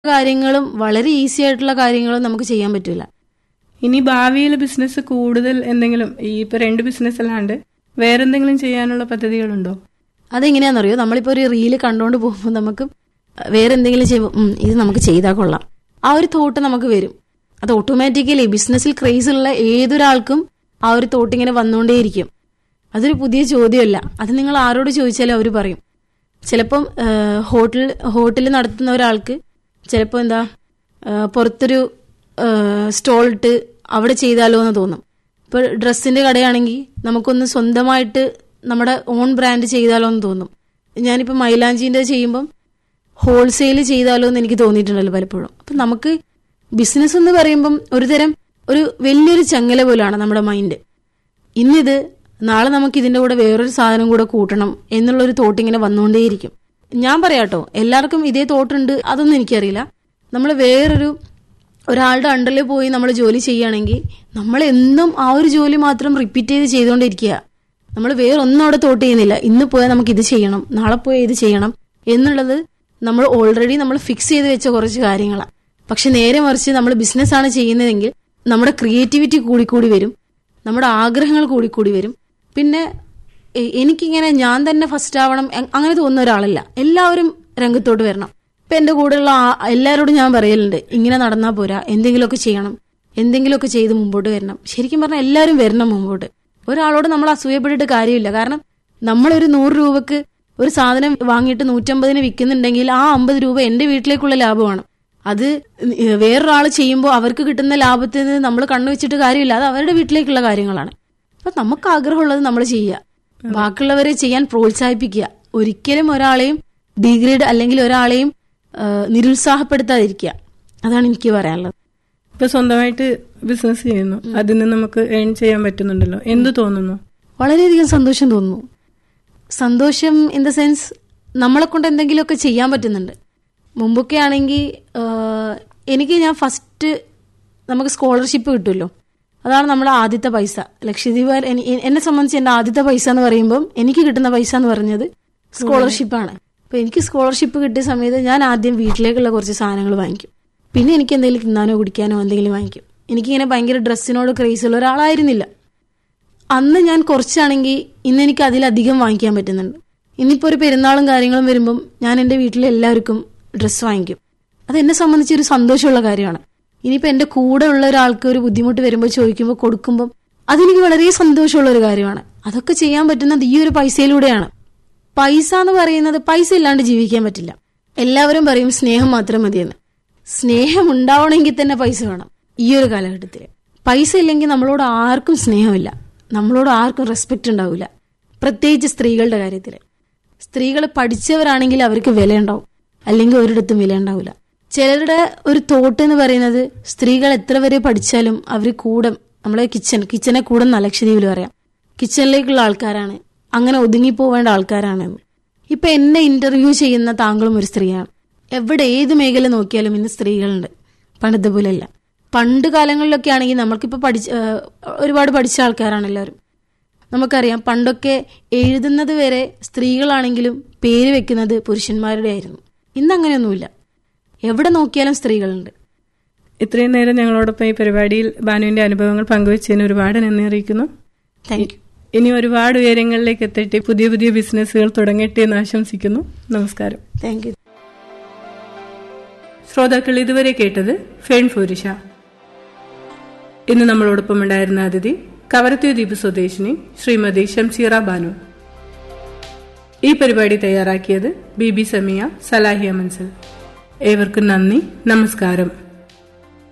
കാര്യങ്ങളും വളരെ ഈസി ആയിട്ടുള്ള കാര്യങ്ങളും നമുക്ക് ചെയ്യാൻ പറ്റില്ല ഇനി ഭാവിയിൽ ബിസിനസ് കൂടുതൽ എന്തെങ്കിലും ഈ ഇപ്പൊ രണ്ട് ബിസിനസ് അല്ലാണ്ട് വേറെന്തെങ്കിലും ചെയ്യാനുള്ള പദ്ധതികളുണ്ടോ അതെങ്ങനെയാണെന്നറിയോ നമ്മളിപ്പോൾ ഒരു റീല് കണ്ടുകൊണ്ട് പോകുമ്പോൾ നമുക്ക് വേറെ എന്തെങ്കിലും ചെയ്യുമ്പോൾ ഉം, ഇത് നമുക്ക് ചെയ്താൽ കൊള്ളാം ആ ഒരു തോട്ട് നമുക്ക് വരും അത് ഓട്ടോമാറ്റിക്കലി ബിസിനസ്സിൽ ക്രേസ് ഉള്ള ഏതൊരാൾക്കും ആ ഒരു തോട്ട് ഇങ്ങനെ വന്നുകൊണ്ടേയിരിക്കും അതൊരു പുതിയ ചോദ്യമല്ല അത് നിങ്ങൾ ആരോട് ചോദിച്ചാലും അവർ പറയും ചിലപ്പം ഹോട്ടൽ ഹോട്ടൽ നടത്തുന്ന ഒരാൾക്ക് ചിലപ്പോൾ എന്താ ആ, പുറത്തൊരു സ്റ്റോൾ ഇട്ട് അവിടെ ചെയ്താലോ എന്ന് തോന്നും ഇപ്പോൾ ഡ്രസ്സിന്റെ കടയാണെങ്കിൽ നമുക്കൊന്ന് സ്വന്തമായിട്ട് നമ്മുടെ ഓൺ ബ്രാൻഡ് ചെയ്താലോ എന്ന് തോന്നും ഞാനിപ്പോൾ മൈലാഞ്ചിന്റെ ചെയ്യുമ്പം ഹോൾസെയിൽ ചെയ്താലോ എന്ന് എനിക്ക് തോന്നിയിട്ടുണ്ടല്ലോ പലപ്പോഴും അപ്പം നമുക്ക് ബിസിനസ് എന്ന് പറയുമ്പം ഒരുതരം ഒരു വലിയൊരു ചങ്ങല പോലാണ് നമ്മുടെ മൈൻഡ് ഇന്നിത് നാളെ നമുക്ക് ഇതിന്റെ കൂടെ വേറൊരു സാധനം കൂടെ കൂട്ടണം എന്നുള്ളൊരു തോട്ട് ഇങ്ങനെ വന്നുകൊണ്ടേയിരിക്കും ഞാൻ പറയാട്ടോ എല്ലാവർക്കും ഇതേ തോട്ടുണ്ട് അതൊന്നും എനിക്കറിയില്ല നമ്മൾ വേറൊരു ഒരാളുടെ അണ്ടറിൽ പോയി നമ്മൾ ജോലി ചെയ്യുകയാണെങ്കിൽ നമ്മൾ എന്നും ആ ഒരു ജോലി മാത്രം റിപ്പീറ്റ് ചെയ്ത് ചെയ്തുകൊണ്ടിരിക്കുക നമ്മൾ വേറൊന്നും അവിടെ തോട്ട് ചെയ്യുന്നില്ല ഇന്ന് പോയാൽ നമുക്ക് ഇത് ചെയ്യണം നാളെ പോയാൽ ഇത് ചെയ്യണം എന്നുള്ളത് നമ്മൾ ഓൾറെഡി നമ്മൾ ഫിക്സ് ചെയ്ത് വെച്ച കുറച്ച് കാര്യങ്ങളാണ് പക്ഷെ നേരെ മറിച്ച് നമ്മൾ ബിസിനസ്സാണ് ചെയ്യുന്നതെങ്കിൽ നമ്മുടെ ക്രിയേറ്റിവിറ്റി കൂടിക്കൂടി വരും നമ്മുടെ ആഗ്രഹങ്ങൾ കൂടിക്കൂടി വരും പിന്നെ എ- എനിക്കിങ്ങനെ ഞാൻ തന്നെ ഫസ്റ്റ് ആവണം എ- അങ്ങനെ തോന്നുന്ന ഒരാളല്ല എല്ലാവരും രംഗത്തോട്ട് വരണം ഇപ്പൊ എന്റെ കൂടെയുള്ള ആ- എല്ലാവരോടും ഞാൻ പറയലുണ്ട് ഇങ്ങനെ നടന്നാൽ പോരാ എന്തെങ്കിലുമൊക്കെ ചെയ്യണം എന്തെങ്കിലുമൊക്കെ ചെയ്ത് മുമ്പോട്ട് വരണം ശരിക്കും പറഞ്ഞാൽ എല്ലാവരും വരണം മുമ്പോട്ട് ഒരാളോട് നമ്മൾ അസൂയപ്പെട്ടിട്ട് കാര്യമില്ല കാരണം നമ്മളൊരു നൂറ് രൂപക്ക് ഒരു സാധനം വാങ്ങിയിട്ട് നൂറ്റമ്പതിന് വിൽക്കുന്നുണ്ടെങ്കിൽ ആ അമ്പത് രൂപ എന്റെ വീട്ടിലേക്കുള്ള ലാഭമാണ് അത് വേറൊരാൾ ചെയ്യുമ്പോൾ അവർക്ക് കിട്ടുന്ന ലാഭത്തിൽ നിന്ന് നമ്മൾ കണ്ണു വെച്ചിട്ട് കാര്യമില്ല അത് അവരുടെ വീട്ടിലേക്കുള്ള കാര്യങ്ങളാണ് അപ്പൊ നമുക്ക് ആഗ്രഹമുള്ളത് നമ്മൾ ചെയ്യുക ബാക്കിയുള്ളവരെ ചെയ്യാൻ പ്രോത്സാഹിപ്പിക്കുക ഒരിക്കലും ഒരാളെയും ഡിഗ്രേഡ് അല്ലെങ്കിൽ ഒരാളെയും ആ, നിരുത്സാഹപ്പെടുത്താതിരിക്കുക അതാണ് എനിക്ക് പറയാനുള്ളത് ഇപ്പൊ സ്വന്തമായിട്ട് ബിസിനസ് ചെയ്യുന്നു അതിൽ നിന്ന് നമുക്ക് ഏൺ ചെയ്യാൻ പറ്റുന്നുണ്ടല്ലോ എന്ത് തോന്നുന്നു വളരെയധികം സന്തോഷം തോന്നുന്നു സന്തോഷം ഇൻ ദ സെൻസ് നമ്മളെ കൊണ്ട് എന്തെങ്കിലുമൊക്കെ ചെയ്യാൻ പറ്റുന്നുണ്ട് മുമ്പൊക്കെ ആണെങ്കിൽ എനിക്ക് ഞാൻ ഫസ്റ്റ് നമുക്ക് സ്കോളർഷിപ്പ് കിട്ടുമല്ലോ അതാണ് നമ്മുടെ ആദ്യത്തെ പൈസ ലക്ഷദ്വീപ് എനി- എന്നെ സംബന്ധിച്ച് എൻ്റെ ആദ്യത്തെ പൈസ എന്ന് പറയുമ്പം എനിക്ക് കിട്ടുന്ന പൈസ എന്ന് പറഞ്ഞത് സ്കോളർഷിപ്പാണ് അപ്പൊ എനിക്ക് സ്കോളർഷിപ്പ് കിട്ടിയ സമയത്ത് ഞാൻ ആദ്യം വീട്ടിലേക്കുള്ള കുറച്ച് സാധനങ്ങൾ വാങ്ങിക്കും പിന്നെ എനിക്ക് എന്തെങ്കിലും തിന്നാനോ കുടിക്കാനോ എന്തെങ്കിലും വാങ്ങിക്കും എനിക്കിങ്ങനെ ഭയങ്കര ഡ്രസ്സിനോട് ക്രേസ് ഉള്ള ഒരാളായിരുന്നില്ല അന്ന് ഞാൻ കുറച്ചാണെങ്കിൽ ഇന്ന് എനിക്ക് അതിലധികം വാങ്ങിക്കാൻ പറ്റുന്നുണ്ട് ഇന്നിപ്പോ ഒരു പെരുന്നാളും കാര്യങ്ങളും വരുമ്പം ഞാൻ എൻ്റെ വീട്ടിലെ എല്ലാവർക്കും ഡ്രസ്സ് വാങ്ങിക്കും അത് എന്നെ സംബന്ധിച്ച് ഒരു സന്തോഷമുള്ള കാര്യമാണ് ഇനിയിപ്പോൾ എൻ്റെ കൂടെ ഉള്ള ഒരാൾക്ക് ഒരു ബുദ്ധിമുട്ട് വരുമ്പോൾ ചോദിക്കുമ്പോൾ കൊടുക്കുമ്പോൾ അതെനിക്ക് വളരെ സന്തോഷമുള്ള ഒരു കാര്യമാണ് അതൊക്കെ ചെയ്യാൻ പറ്റുന്നത് ഈ ഒരു പൈസയിലൂടെയാണ് പൈസ എന്ന് പറയുന്നത് പൈസ ഇല്ലാണ്ട് ജീവിക്കാൻ പറ്റില്ല എല്ലാവരും പറയും സ്നേഹം മാത്രം മതിയെന്ന് സ്നേഹം ഉണ്ടാവണമെങ്കിൽ തന്നെ പൈസ വേണം ഈ ഒരു കാലഘട്ടത്തിൽ പൈസ ഇല്ലെങ്കിൽ നമ്മളോട് ആർക്കും സ്നേഹമില്ല നമ്മളോട് ആർക്കും റെസ്പെക്റ്റ് ഉണ്ടാവില്ല പ്രത്യേകിച്ച് സ്ത്രീകളുടെ കാര്യത്തിൽ സ്ത്രീകൾ പഠിച്ചവരാണെങ്കിൽ അവർക്ക് വില ഉണ്ടാവും അല്ലെങ്കിൽ ഒരിടത്തും വില ഉണ്ടാവില്ല ചിലരുടെ ഒരു തോട്ട് എന്ന് പറയുന്നത് സ്ത്രീകൾ എത്ര വരെ പഠിച്ചാലും അവർ കൂടെ നമ്മളെ കിച്ചൺ കിച്ചനെ കൂടെ എന്ന ലക്ഷദ്വീപിൽ പറയാം കിച്ചണിലേക്കുള്ള ആൾക്കാരാണ് അങ്ങനെ ഒതുങ്ങിപ്പോവേണ്ട ആൾക്കാരാണ് എന്ന്. ഇപ്പൊ എന്നെ ഇന്റർവ്യൂ ചെയ്യുന്ന താങ്കളും ഒരു സ്ത്രീയാണ് എവിടെ ഏത് മേഖല നോക്കിയാലും ഇന്ന് സ്ത്രീകളുണ്ട് പണ്ടത്തെ പോലെയല്ല പണ്ട് കാലങ്ങളിലൊക്കെ ആണെങ്കിൽ നമ്മൾക്കിപ്പോൾ പഠിച്ച ഏഹ് ഒരുപാട് പഠിച്ച ആൾക്കാരാണ് എല്ലാവരും നമുക്കറിയാം പണ്ടൊക്കെ എഴുതുന്നത് വരെ സ്ത്രീകളാണെങ്കിലും പേര് വെക്കുന്നത് പുരുഷന്മാരുടെ ആയിരുന്നു ഇന്ന് അങ്ങനെയൊന്നുമില്ല എവിടെ നോക്കിയാലും സ്ത്രീകളുണ്ട് ഇത്രയും നേരം ഞങ്ങളോടൊപ്പം ഈ പരിപാടിയിൽ ബാനുവിന്റെ അനുഭവങ്ങൾ പങ്കുവച്ചതിന് ഒരുപാട് നന്ദി അറിയിക്കുന്നു താങ്ക് യു ഇനി ഒരുപാട് ഉയരങ്ങളിലേക്ക് എത്തട്ടെ പുതിയ പുതിയ ബിസിനസ്സുകൾ തുടങ്ങട്ടെ എന്ന് ആശംസിക്കുന്നു നമസ്കാരം താങ്ക് യു ശ്രോതാക്കൾ ഇതുവരെ കേട്ടത് ഫേൺ ഫൂരിഷ ഇന്ന് നമ്മളോടൊപ്പം ഉണ്ടായിരുന്ന അതിഥി കവരത്തി ദ്വീപ് സ്വദേശിനി ശ്രീമതി ഷംസീറ ബാനു ഈ പരിപാടി തയ്യാറാക്കിയത് ബി ബി സമീയ സലാഹിയ മൻസൽ ഏവർക്കും നന്ദി നമസ്കാരം